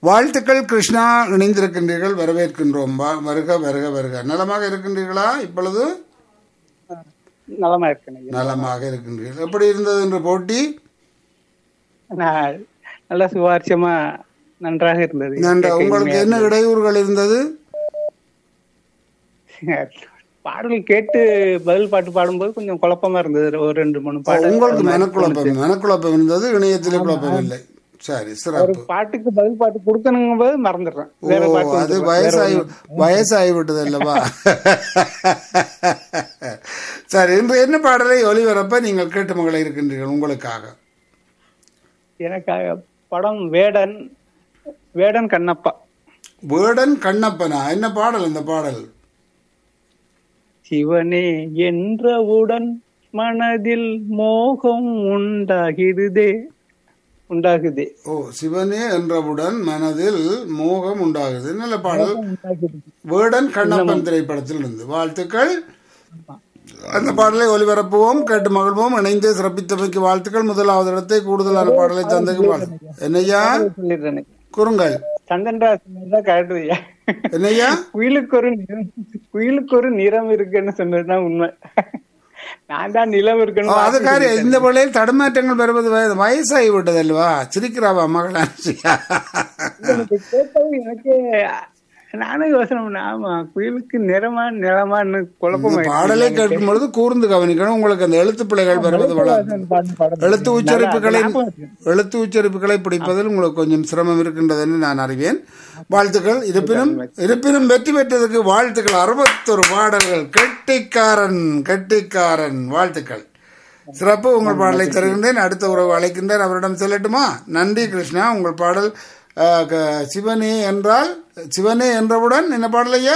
வாழ்த்துக்கள் கிருஷ்ணா இணைந்திருக்கின்றீர்கள் வரவேற்கின்றோம் வா- வருக வருக வருக நலமாக இருக்கின்றீர்களா இப்பொழுது நலமா இருக்கேன் ஐயா. நலமாக இருக்கின்றீர்கள் எப்படி இருந்தது என்று போட்டி நான் நல்லா சுவாரஸ்யமா நன்றாக இருந்தது நன்றா உங்களுக்கு என்ன இடையூறுகள் இருந்தது பாடல் கேட்டு பதில் பாட்டு பாடும்போது கொஞ்சம் குழப்பமா இருந்தது ஒரு ரெண்டு மூணு ஓ, பாடல் உங்களுக்கு மனக்குழப்பம் மனக்குழப்பம் இருந்தது இணையத்திலே குழப்பம் இல்லை சரி ஒரு சிறப்பு பாட்டுக்கு பதில் பாட்டு கொடுக்கணுங்கும் போது மறந்துடுறேன் வேற ஓ பாட்டு அது வந்துடுறேன். வயசாகி வயசாகி விட்டது அல்லவா சரி இன்று என்ன பாடலை ஒளிபரப்ப நீங்கள் கேட்டு மகளை இருக்கின்றீர்கள் உங்களுக்காக எனக்காக படம் வேடன் வேடன் கண்ணப்பா வேடன் கண்ணப்பனா என்ன பாடல் இந்த பாடல் சிவனே என்றவுடன் மனதில் மோகம் உண்டாகிறதே உண்டாகுதே ஓ சிவனே என்றவுடன் மனதில் மோகம் உண்டாகுது நல்ல பாடல் வேடன் கண்ணப்பன் திரைப்படத்தில் இருந்து வாழ்த்துக்கள் அந்த பாடலை ஒளிபரப்புவோம் கேட்டு மகிழ்வோம் இணைந்து சிறப்பித்தமைக்கு வாழ்த்துக்கள் முதலாவது இடத்தை கூடுதலான பாடலை தந்ததுக்கு வாழ்த்து என்னையா சொல்லிடுறேன் குறுங்கள் சந்தன்ராஜ் தான் கரெக்ட் ஐயா என்னையா குயிலுக்கு ஒரு நிறம் குயிலுக்கு ஒரு நிறம் இருக்குன்னு சொன்னதுதான் உண்மை நான் தான் நிலம் ஓ, இருக்குன்னு அது காரியம் இந்த வேளையில் தடுமாற்றங்கள் வருவது வயது வயசாகி விட்டது அல்லவா சிரிக்கிறாவா மகளாட்சி எனக்கு கேட்டது எனக்கு நானும் யோசனை பண்ணேன் ஆமா குயிலுக்கு நிறமா நிலமான்னு குழப்பம் இந்த பாடலை கேட்கும் பொழுது கூர்ந்து கவனிக்கணும் உங்களுக்கு அந்த எழுத்து பிழைகள் வருவது வள எழுத்து உச்சரிப்புகளை எழுத்து உச்சரிப்புகளை பிடிப்பதில் உங்களுக்கு கொஞ்சம் சிரமம் இருக்கின்றது என்று நான் அறிவேன் வாழ்த்துக்கள் இருப்பினும் இருப்பினும் வெற்றி பெற்றதுக்கு வாழ்த்துக்கள் அறுபத்தொரு பாடல்கள் கெட்டிக்காரன் கெட்டிக்காரன் வாழ்த்துக்கள் சிறப்பு உங்கள் பாடலை தருகின்றேன் அடுத்த உறவு அழைக்கின்றேன் அவரிடம் சொல்லட்டுமா நன்றி கிருஷ்ணா உங்கள் பாடல் அஹ், க- சிவனே என்றால் சிவனே என்றவுடன் என்ன பாடல் ஐயா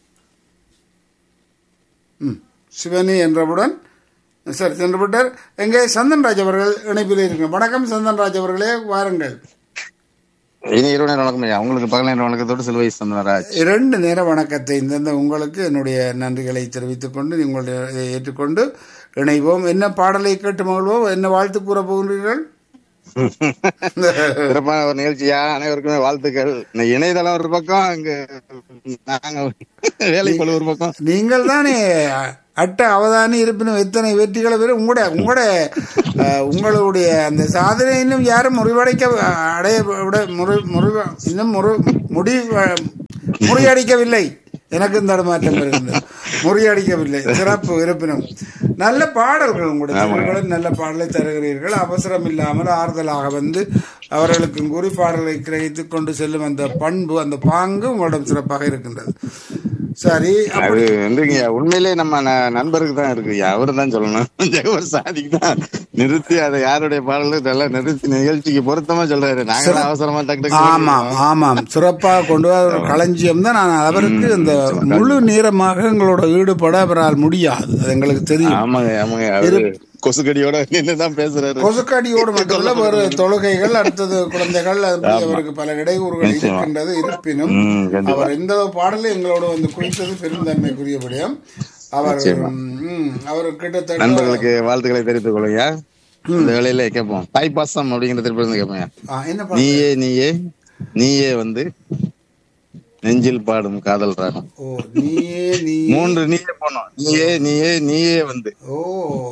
ம் சிவனி என்றவுடன் சரி சென்று விட்டார் எங்கே சந்தன்ராஜ் அவர்கள் இணைப்பில் இருக்கிறார் வணக்கம் சந்தன்ராஜ் அவர்களே வாருங்கள் இனி இரவு நேரம் வணக்கம் ஐயா உங்களுக்கு பகல் நேரம் வணக்கத்தோடு சிலுவை சந்தனராஜ் இரண்டு நேர வணக்கத்தை இந்த உங்களுக்கு என்னுடைய நன்றிகளை தெரிவித்துக் கொண்டு உங்களுடைய இதை ஏற்றுக்கொண்டு இணைவோம் என்ன பாடலை கேட்டு மகிழ்வோம் என்ன வாழ்த்து கூற போகின்றீர்கள் சிறப்பான ஒரு நிகழ்ச்சியா அனைவருக்குமே வாழ்த்துக்கள் இந்த இணையதளம் ஒரு பக்கம் இங்க நாங்க வேலை பழு ஒரு பக்கம் நீங்கள் தானே அட்ட அவதானி இருப்பினும் எத்தனை வெற்றிகளை பெற உங்களுடைய உங்களுடைய அஹ், உங்களுடைய அந்த சாதனை இன்னும் யாரும் முறிவடைக்க அடைய விட முறி முறி இன்னும் முறி முடி முறியடிக்கவில்லை எனக்கு இந்த மாற்றம் வருகின்றது முறியடிக்கவில்லை சிறப்பு இருப்பினும் நல்ல பாடல்கள் உங்களுடைய தமிழ்களில் நல்ல பாடலை தருகிறீர்கள் அவசரம் இல்லாமல் ஆறுதலாக வந்து அவர்களுக்கும் கூறி பாடல்களை கிரகித்துக் கொண்டு செல்லும் அந்த பண்பு அந்த பாங்கு உங்களிடம் சிறப்பாக இருக்கின்றது சரி அது வந்துங்க உண்மையிலே நம்ம ந- நண்பருக்கு தான் இருக்குய்யா அவரு தான் சொல்லணும் ஜெகவர் சாதிக்கு தான் நிறுத்தி அதை யாருடைய பாடலும் இதெல்லாம் நிறுத்தி நிகழ்ச்சிக்கு பொருத்தமா சொல்றாரு நாங்க தான் அவசரமா டக்கு டக்கு ஆமாம் ஆமாம் சிறப்பாக கொண்டு வர ஒரு களஞ்சியம் தான் நான் அவருக்கு இந்த முழு நேரமாக எங்களோட ஈடுபட அவரால் முடியாது அது எங்களுக்கு தெரியும் ஆமாங்க ஆமாங்க அவரு கொசுக்கடியோட நின்னுதான் பேசுறாரு கொசுக்கடியோடு மட்டுமல்ல வேறு தொழுகைகள் அடுத்தது குழந்தைகள் அப்படி அவருக்கு பல இடையூறுகள் இருக்கின்றது இருப்பினும் ம், கண்டிப்பா. அவர் எந்த பாடலும் எங்களோடு வந்து குவித்தது பெருந்தன்மைக்குரியபடியும் அவர் ம், அவர் கிட்டத்தட்ட நண்பர்களுக்கு வாழ்த்துக்களை தெரிவித்துக் கொள்ளுங்க இந்த வேலையில கேட்போம் தாய்ப்பாசம் அப்படிங்கிற திருப்பி கேட்பேன் ஆ, என்ன பாடல்? நீயே நீயே நீயே வந்து நெஞ்சில் பாடும் காதல் ராகம் ஓ நீயே நீ மூன்று நீயே போனோம் நீயே நீயே நீயே வந்து ஓ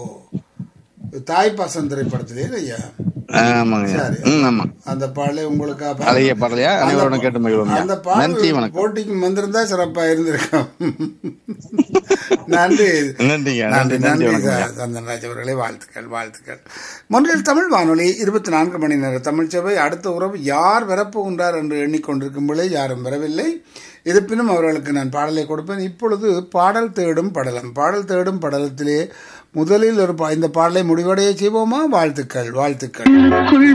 தாய் பாசம் திரைப்படத்திலே ஐயா ஆமாங்க சரி. ம் ஆமா அந்த பாடலை உங்களுக்கு அழகிய பாடலையா அனைவரோட கேட்டு மகிழ்வோம் அந்த நன்றி பாடல் வணக்கம் போட்டிக்கு வந்திருந்தா சிறப்பா இருந்திருக்கும் நன்றி நன்றிங்க நன்றி நன்றி நன்றி நன்றி வணக்கம் சார் சந்தன்ராஜ் அவர்களே வாழ்த்துக்கள் வாழ்த்துக்கள் மொன்றில் தமிழ் வானொலி இருபத்தி நான்கு மணி நேர தமிழ் சபை அடுத்த உறவு யார் வரப்போகின்றார் என்று எண்ணிக்கொண்டிருக்கும் பொழுது யாரும் வரவில்லை இருப்பினும் அவர்களுக்கு நான் பாடலை கொடுப்பேன் இப்பொழுது பாடல் தேடும் படலம் பாடல் தேடும் படலத்திலே முதலில் ஒரு பா- இந்த பாடலை முடிவடைய செய்வோமா வாழ்த்துக்கள் வாழ்த்துக்கள்